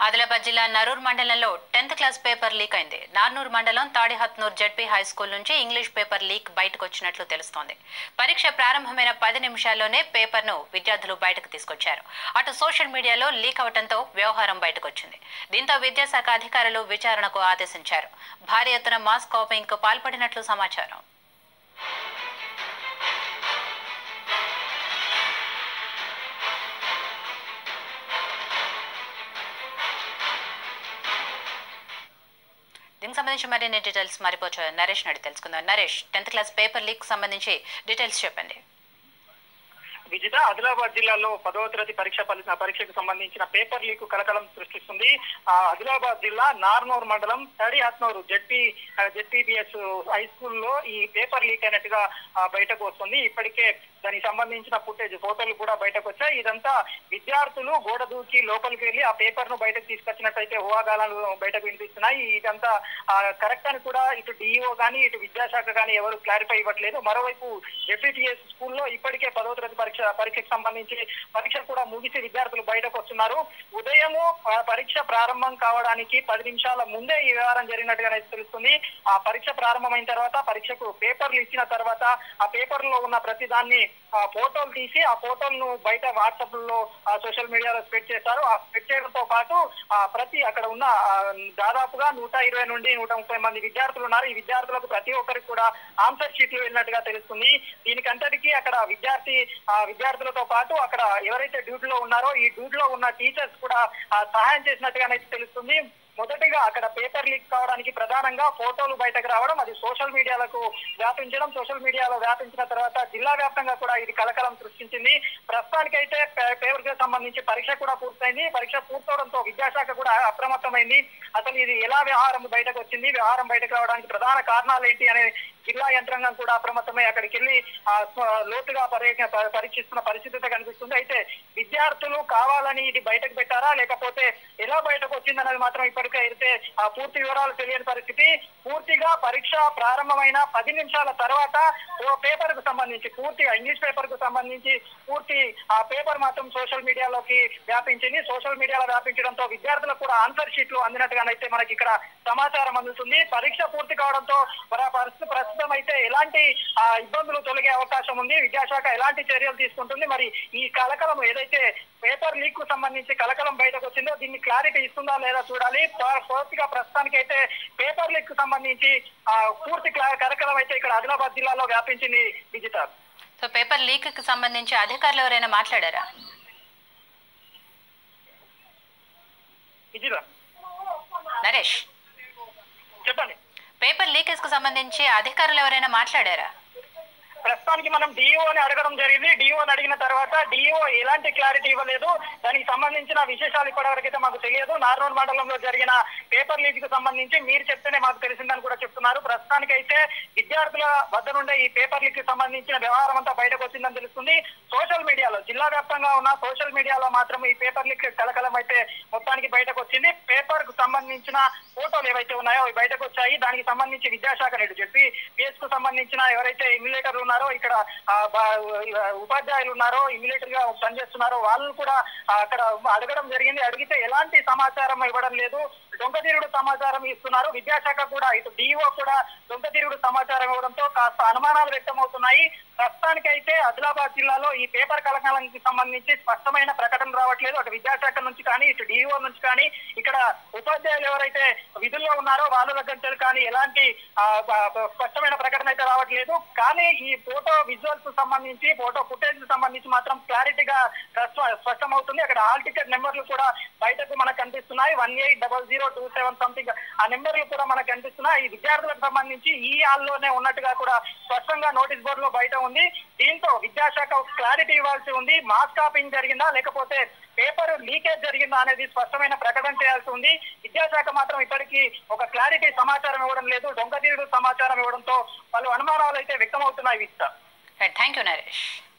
ఆదిలాబాద్ జిల్లా నరూర్ మండలంలో tenth class paper leak అయింది నార్నూర్ మండలం తాడిహత్నూర్ జడ్పీ హై స్కూల్ నుంచి ఇంగ్లీష్ పేపర్ లీక్ బయటకు వచ్చినట్లు తెలుస్తోంది పరీక్ష ప్రారంభమైన పది నిమిషాల్లోనే పేపర్ను విద్యార్థులు బయటకు తీసుకొచ్చారు అటు సోషల్ మీడియాలో లీక్ అవడంతో వ్యవహారం బయటకు వచ్చింది దీంతో విద్యాశాఖ అధికారులు విచారణకు ఆదేశించారు భారీ ఎత్తున మాస్ కాపింగ్ కు పాల్పడినట్లు సమాచారం దీనికి సంబంధించి మరిన్ని డీటెయిల్స్ మరిపోవచ్చు నరేష్ నడి తెలుసుకుందాం Naresh tenth class paper leak సంబంధించి డీటెయిల్స్ చెప్పండి విజిత ఆదిలాబాద్ జిల్లాలో పదవ తరగతి పరీక్ష ఫలిత పరీక్షకు సంబంధించిన పేపర్ లీక్ కలకలం సృష్టిస్తుంది ఆ ఆదిలాబాద్ జిల్లా నార్నూర్ మండలం తడిహత్నూరు జెడ్పీ జెడ్పీబిఎస్ హై స్కూల్లో ఈ పేపర్ లీక్ అయినట్టుగా ఆ, బయటకు వస్తుంది ఇప్పటికే దానికి సంబంధించిన ఫుటేజ్ ఫోటోలు కూడా బయటకు వచ్చాయి ఇదంతా విద్యార్థులు గోడ దూకి లోపలికి వెళ్ళి ఆ పేపర్ ను బయటకు తీసుకొచ్చినట్టయితే ఊహాగానాలు బయటకు వినిపిస్తున్నాయి ఇదంతా కరెక్ట్ అని కూడా ఇటు డిఈఓ కానీ ఇటు విద్యాశాఖ కానీ ఎవరు క్లారిఫై ఇవ్వట్లేదు మరోవైపు జెడ్పీటీఎస్ స్కూల్లో ఇప్పటికే పదవ తరగతి పరీక్ష పరీక్షకు సంబంధించి పరీక్ష కూడా ముగిసి విద్యార్థులు బయటకు వస్తున్నారు ఉదయము ఆ, పరీక్ష ప్రారంభం కావడానికి పది నిమిషాల ముందే ఈ వ్యవహారం జరిగినట్టుగా తెలుస్తుంది ఆ పరీక్ష ప్రారంభమైన తర్వాత పరీక్షకు పేపర్లు ఇచ్చిన తర్వాత ఆ పేపర్ లో ఉన్న ప్రతి దాన్ని ఆ, ఫోటోలు తీసి ఆ ఫోటోలను బయట వాట్సాప్ లో ఆ, సోషల్ మీడియాలో స్ప్రెడ్ చేస్తారు ఆ స్ప్రెడ్ చేయడంతో పాటు ఆ, ప్రతి అక్కడ ఉన్న ఆ, దాదాపుగా నూట ఇరవై నుండి నూట ముప్పై మంది విద్యార్థులు ఉన్నారు ఈ విద్యార్థులకు ప్రతి ఒక్కరికి కూడా ఆన్సర్ షీట్లు వెళ్ళినట్టుగా తెలుస్తుంది దీనికంతటికీ అక్కడ విద్యార్థి ఆ, విద్యార్థులతో పాటు అక్కడ ఎవరైతే డ్యూటీలో ఉన్నారో ఈ డ్యూటీలో ఉన్న టీచర్స్ కూడా ఆ, సహాయం చేసినట్టుగానైతే తెలుస్తుంది మొదటిగా అక్కడ పేపర్ లీక్ కావడానికి ప్రధానంగా ఫోటోలు బయటకు రావడం అది సోషల్ మీడియాలకు వ్యాపించడం సోషల్ మీడియాలో వ్యాపించిన తర్వాత జిల్లా వ్యాప్తంగా కూడా ఇది కలకలం సృష్టించింది ప్రస్తుతానికైతే పే- పేపర్ కి సంబంధించి పరీక్ష కూడా పూర్తయింది పరీక్ష పూర్తవడంతో విద్యాశాఖ కూడా అప్రమత్తమైంది అసలు ఇది ఎలా వ్యవహారం బయటకు వచ్చింది వ్యవహారం బయటకు రావడానికి ప్రధాన కారణాలు ఏంటి అనే జిల్లా యంత్రాంగం కూడా అప్రమత్తమై అక్కడికి వెళ్ళి ఆ, స్వ- లోతుగా పర్య ప- పరీక్షిస్తున్న పరిస్థితి అయితే కనిపిస్తుంది అయితే విద్యార్థులు కావాలని ఇది బయటకు పెట్టారా లేకపోతే ఎలా బయటకు వచ్చిందన్నది మాత్రం ఇప్పటికే అయితే ఆ పూర్తి వివరాలు తెలియని పరిస్థితి పూర్తిగా పరీక్ష ప్రారంభమైన పది నిమిషాల తర్వాత ఓ పేపర్ కు సంబంధించి పూర్తిగా ఇంగ్లీష్ పేపర్ కు సంబంధించి పూర్తి ఆ పేపర్ మాత్రం సోషల్ మీడియాలోకి వ్యాపించింది సోషల్ మీడియాలో వ్యాపించడంతో విద్యార్థులకు కూడా ఆన్సర్ షీట్లు అందినట్టుగానైతే మనకి ఇక్కడ సమాచారం అందుతుంది పరీక్ష పూర్తి కావడంతో మరి ఆ పరిస్థితి ప్రస్తుతం అయితే ఎలాంటి ఆ, ఇబ్బందులు తొలగే అవకాశం ఉంది విద్యాశాఖ ఎలాంటి చర్యలు తీసుకుంటుంది మరి ఈ కలకలం ఏదైతే పేపర్ లీక్ కు సంబంధించి కలకలం బయటకు వచ్చిందో దీన్ని క్లారిటీ ఇస్తుందా లేదా చూడాలి ప- పూర్తిగా ప్రస్తుతానికి అయితే పేపర్ లీక్ కు సంబంధించి ఆ, పూర్తి క్లా- కలకలం అయితే ఇక్కడ ఆదిలాబాద్ జిల్లాలో వ్యాపించింది విజిత సో పేపర్ లీక్ కి సంబంధించి అధికారులు ఎవరైనా మాట్లాడారా విజిత నరేష్ చెప్పండి పేపర్ లీకేజ్ కు సంబంధించి అధికారులు ఎవరైనా మాట్లాడారా ప్రస్తుతానికి మనం డిఓ అని అడగడం జరిగింది డిఓ అని అడిగిన తర్వాత డిఓ ఎలాంటి క్లారిటీ ఇవ్వలేదు దానికి సంబంధించిన విశేషాలు ఇప్పటివరకైతే మాకు తెలియదు నార్నూర్ మండలంలో జరిగిన పేపర్ లీక్ కు సంబంధించి మీరు చెప్తేనే మాకు తెలిసిందని కూడా చెప్తున్నారు ప్రస్తుతానికి అయితే విద్యార్థుల వద్ద నుండే ఈ పేపర్ లీక్ కి సంబంధించిన వ్యవహారం అంతా బయటకు వచ్చిందని తెలుస్తుంది సోషల్ మీడియాలో జిల్లా వ్యాప్తంగా ఉన్న సోషల్ మీడియాలో మాత్రం ఈ పేపర్ లీక్ కలకలం అయితే మొత్తానికి బయటకు వచ్చింది పేపర్ కు సంబంధించిన ఫోటోలు ఏవైతే ఉన్నాయో అవి బయటకు వచ్చాయి దానికి సంబంధించి విద్యాశాఖ నేడు చెప్పి పిఎస్ కు సంబంధించిన ఎవరైతే ఇమ్యులేటర్లు ఉన్నారో ఇక్కడ ఆ, బా- ఉపాధ్యాయులు ఉన్నారో ఇమ్యులేటర్ గా పనిచేస్తున్నారో వాళ్ళు కూడా ఆ, అక్కడ అడగడం జరిగింది అడిగితే ఎలాంటి సమాచారం ఇవ్వడం లేదు దొంగతీరుడు సమాచారం ఇస్తున్నారు విద్యాశాఖ కూడా ఇటు డిఓ కూడా దొంగతీరుడు సమాచారం ఇవ్వడంతో కాస్త అనుమానాలు వ్యక్తమవుతున్నాయి ప్రస్తుతానికైతే ఆదిలాబాద్ జిల్లాలో ఈ పేపర్ కలకాలానికి సంబంధించి స్పష్టమైన ప్రకటన రావట్లేదు అటు విద్యాశాఖ నుంచి కానీ ఇటు డిఓ నుంచి కానీ ఇక్కడ ఉపాధ్యాయులు ఎవరైతే విధుల్లో ఉన్నారో వాళ్ళ దగ్గర నుంచి కానీ ఎలాంటి ఆ, బ- స్పష్టమైన ప్రకటన అయితే రావట్లేదు కానీ ఈ ఫోటో విజువల్స్ సంబంధించి ఫోటో ఫుటేజ్ సంబంధించి మాత్రం క్లారిటీగా స్ప- స్పష్టమవుతుంది అక్కడ హాల్ టికెట్ నెంబర్లు కూడా బయటకు మనకు కనిపిస్తున్నాయి one eight double zero two seven something ఆ నెంబర్లు కూడా మనకు కనిపిస్తున్నాయి ఈ విద్యార్థులకు సంబంధించి ఈ హాల్లోనే ఉన్నట్టుగా కూడా స్పష్టంగా నోటీస్ బోర్డు లో బయట ఉంది దీంతో విద్యాశాఖ ఒక క్లారిటీ ఇవ్వాల్సి ఉంది మాస్ కాపింగ్ జరిగిందా లేకపోతే పేపర్ లీకేజ్ జరిగిందా అనేది స్పష్టమైన ప్రకటన చేయాల్సి ఉంది విద్యాశాఖ మాత్రం ఇప్పటికీ ఒక క్లారిటీ సమాచారం ఇవ్వడం లేదు దొంగతీరుడు సమాచారం ఇవ్వడంతో పలు అనుమానాలు అయితే వ్యక్తమవుతున్నాయి విస్తా థ్యాంక్ యూ నరేష్